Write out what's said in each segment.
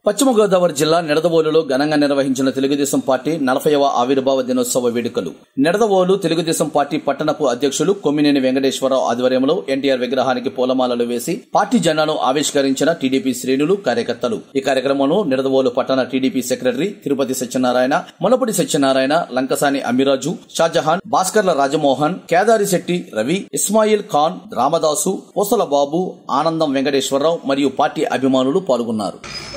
పశ్చిమ గోదావరి జిల్లా నిడదవోలులో ఘనంగా నిర్వహించిన తెలుగుదేశం పార్టీ నలభైవ ఆవిర్భావ దినోత్సవ వేడుకలు నిడదవోలు తెలుగుదేశం పార్టీ పట్టణపు అధ్యక్షులు కొమ్మినేని వెంకటేశ్వరరావు ఆధ్వర్యంలో ఎన్టీఆర్ విగ్రహానికి పూలమాలలు వేసి పార్టీ జెండాను ఆవిష్కరించిన టీడీపీ శ్రేణులు కార్యకర్తలు ఈ కార్యక్రమంలో నిడదవోలు పట్టణ టీడీపీ సెక్రటరీ తిరుపతి సత్యనారాయణ ములపటి సత్యనారాయణ లంకసాని అమిరాజు షాజహాన్ భాస్కర్ల రాజమోహన్ కేదారి శెట్టి రవి ఇస్మాయిల్ ఖాన్ రామదాసు పూసల బాబు ఆనందం వెంకటేశ్వరరావు మరియు పార్టీ అభిమానులు పాల్గొన్నారు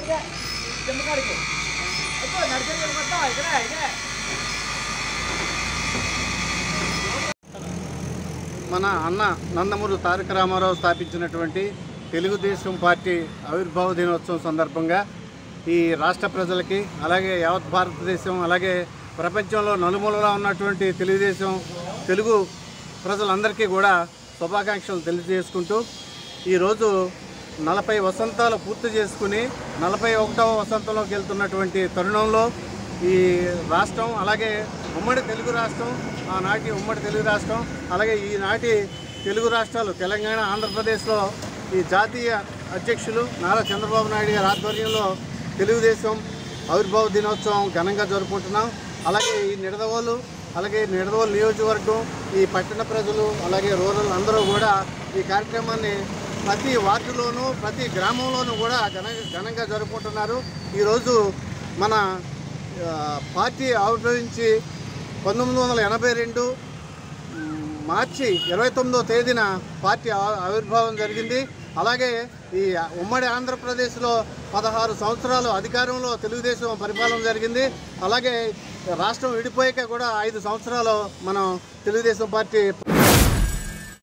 మన అన్న నందమూరి తారక రామారావు స్థాపించినటువంటి తెలుగుదేశం పార్టీ ఆవిర్భావ దినోత్సవం సందర్భంగా ఈ రాష్ట్ర ప్రజలకి అలాగే యావత్ భారతదేశం అలాగే ప్రపంచంలో నలుమూలలా ఉన్నటువంటి తెలుగుదేశం తెలుగు ప్రజలందరికీ కూడా శుభాకాంక్షలు తెలియజేసుకుంటూ ఈరోజు నలభై వసంతాలు పూర్తి చేసుకుని నలభై ఒకటవ వసంతంలోకి వెళ్తున్నటువంటి తరుణంలో ఈ రాష్ట్రం అలాగే ఉమ్మడి తెలుగు రాష్ట్రం ఆనాటి ఉమ్మడి తెలుగు రాష్ట్రం అలాగే ఈనాటి తెలుగు రాష్ట్రాలు తెలంగాణ ఆంధ్రప్రదేశ్లో ఈ జాతీయ అధ్యక్షులు నారా చంద్రబాబు నాయుడు గారి ఆధ్వర్యంలో తెలుగుదేశం ఆవిర్భావ దినోత్సవం ఘనంగా జరుపుకుంటున్నాం అలాగే ఈ నిడదవోలు అలాగే నిడదవోలు నియోజకవర్గం ఈ పట్టణ ప్రజలు అలాగే రూరల్ అందరూ కూడా ఈ కార్యక్రమాన్ని ప్రతి వార్డులోనూ ప్రతి గ్రామంలోనూ కూడా ఘన ఘనంగా జరుపుకుంటున్నారు ఈరోజు మన ఆ, పార్టీ ఆవిర్భవించి పంతొమ్మిది వందల ఎనభై రెండు మ్, మార్చి ఇరవై తొమ్మిదో తేదీన పార్టీ ఆ- ఆవిర్భావం జరిగింది అలాగే ఈ ఉమ్మడి ఆంధ్రప్రదేశ్లో పదహారు సంవత్సరాలు అధికారంలో తెలుగుదేశం పరిపాలన జరిగింది అలాగే రాష్ట్రం విడిపోయాక కూడా ఐదు సంవత్సరాలు మనం తెలుగుదేశం పార్టీ